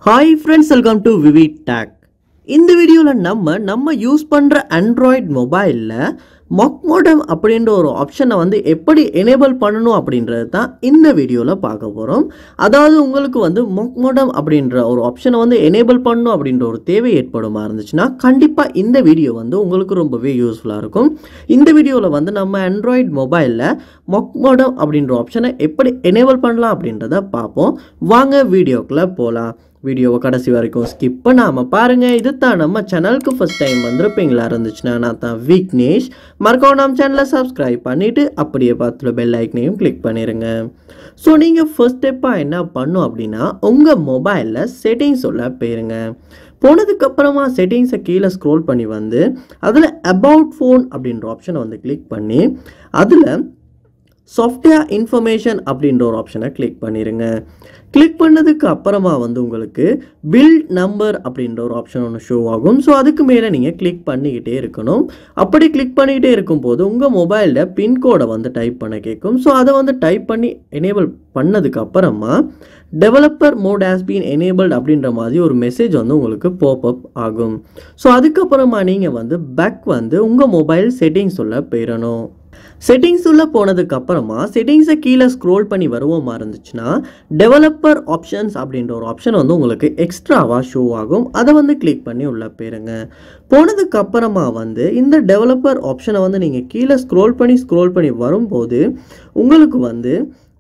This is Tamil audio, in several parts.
ஹாய் ஃப்ரெண்ட்ஸ் வெல்கம் டு விவி டேக் இந்த வீடியோவில் நம்ம நம்ம யூஸ் பண்ணுற ஆண்ட்ராய்ட் மொபைலில் மொக் மோடம் அப்படின்ற ஒரு ஆப்ஷனை வந்து எப்படி எனேபிள் பண்ணணும் அப்படின்றது தான் இந்த வீடியோவில் பார்க்க போகிறோம் அதாவது உங்களுக்கு வந்து மொக் மோடம் அப்படின்ற ஒரு ஆப்ஷனை வந்து எனேபிள் பண்ணணும் அப்படின்ற ஒரு தேவை ஏற்படுமா இருந்துச்சுன்னா கண்டிப்பாக இந்த வீடியோ வந்து உங்களுக்கு ரொம்பவே யூஸ்ஃபுல்லாக இருக்கும் இந்த வீடியோவில் வந்து நம்ம ஆண்ட்ராய்ட் மொபைலில் மொக் மோடம் அப்படின்ற ஆப்ஷனை எப்படி எனேபிள் பண்ணலாம் அப்படின்றத பார்ப்போம் வாங்க வீடியோக்குள்ளே போகலாம் வீடியோவை கடைசி வரைக்கும் ஸ்கிப் பண்ணாமல் பாருங்கள் இது தான் நம்ம சேனலுக்கு ஃபஸ்ட் டைம் வந்திருப்பீங்களா இருந்துச்சுன்னா நான் தான் விக்னேஷ் மறக்காம நம்ம சேனலை சப்ஸ்கிரைப் பண்ணிவிட்டு அப்படியே பார்த்துல பெல் ஐக்கனையும் கிளிக் பண்ணிடுங்க ஸோ நீங்கள் ஃபர்ஸ்ட் ஸ்டெப்பாக என்ன பண்ணும் அப்படின்னா உங்கள் மொபைலில் செட்டிங்ஸ் உள்ள போயிருங்க போனதுக்கப்புறமா செட்டிங்ஸை கீழே ஸ்க்ரோல் பண்ணி வந்து அதில் அபவுட் ஃபோன் அப்படின்ற ஆப்ஷனை வந்து கிளிக் பண்ணி அதில் சாஃப்ட்வேர் இன்ஃபர்மேஷன் அப்படின்ற ஒரு ஆப்ஷனை கிளிக் பண்ணிடுங்க கிளிக் பண்ணதுக்கு அப்புறமா வந்து உங்களுக்கு பில்ட் நம்பர் அப்படின்ற ஒரு ஆப்ஷன் ஒன்று ஷோ ஆகும் ஸோ அதுக்கு மேலே நீங்கள் கிளிக் பண்ணிக்கிட்டே இருக்கணும் அப்படி கிளிக் பண்ணிக்கிட்டே இருக்கும்போது உங்கள் மொபைலில் பின்கோடை வந்து டைப் பண்ண கேட்கும் ஸோ அதை வந்து டைப் பண்ணி எனேபிள் பண்ணதுக்கு அப்புறமா developer mode has been enabled அப்படின்ற மாதிரி ஒரு மெசேஜ் வந்து உங்களுக்கு போப்அப் ஆகும் ஸோ அதுக்கப்புறமா நீங்கள் வந்து பேக் வந்து உங்கள் மொபைல் செட்டிங்ஸ் உள்ள போயிடணும் செட்டிங்ஸ் உள்ள போனதுக்கு அப்புறமா செட்டிங்ஸை கீழே ஸ்க்ரோல் பண்ணி வருவோமா இருந்துச்சுன்னா டெவலப்பர் ஆப்ஷன்ஸ் அப்படின்ற ஒரு ஆப்ஷன் வந்து உங்களுக்கு எக்ஸ்ட்ராவாக ஷோ ஆகும் அதை வந்து கிளிக் பண்ணி உள்ள போயிருங்க போனதுக்கு அப்புறமா வந்து இந்த டெவலப்பர் ஆப்ஷனை வந்து நீங்கள் கீழே ஸ்க்ரோல் பண்ணி ஸ்க்ரோல் பண்ணி வரும்போது உங்களுக்கு வந்து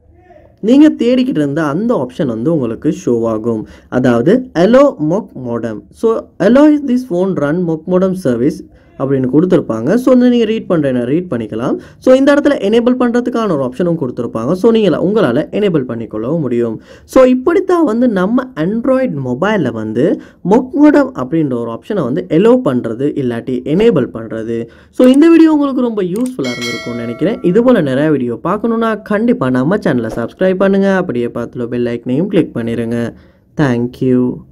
நீங்கள் தேடிக்கிட்டு இருந்த அந்த ஆப்ஷன் வந்து உங்களுக்கு ஷோ ஆகும் அதாவது allow mock modem so allow is this phone run mock modem service அப்படின்னு கொடுத்துருப்பாங்க ஸோ வந்து நீங்கள் ரீட் பண்ணுறேன் ரீட் பண்ணிக்கலாம் ஸோ இந்த இடத்துல எனேபிள் பண்ணுறதுக்கான ஒரு ஆப்ஷனும் கொடுத்துருப்பாங்க ஸோ நீங்கள் உங்களால் எனேபிள் பண்ணிக்கொள்ளவும் முடியும் ஸோ இப்படித்தான் வந்து நம்ம ஆண்ட்ராய்ட் மொபைலில் வந்து மொக் மோடம் அப்படின்ற ஒரு ஆப்ஷனை வந்து எலோ பண்ணுறது இல்லாட்டி எனேபிள் பண்ணுறது ஸோ இந்த வீடியோ உங்களுக்கு ரொம்ப யூஸ்ஃபுல்லாக இருந்திருக்கும்னு நினைக்கிறேன் இது போல் நிறைய வீடியோ பார்க்கணுன்னா கண்டிப்பாக நம்ம சேனலை சப்ஸ்கிரைப் பண்ணுங்கள் அப்படியே பார்த்துல பெல் ஐக்கனையும் கிளிக் பண்ணிடுங்க தேங்க்யூ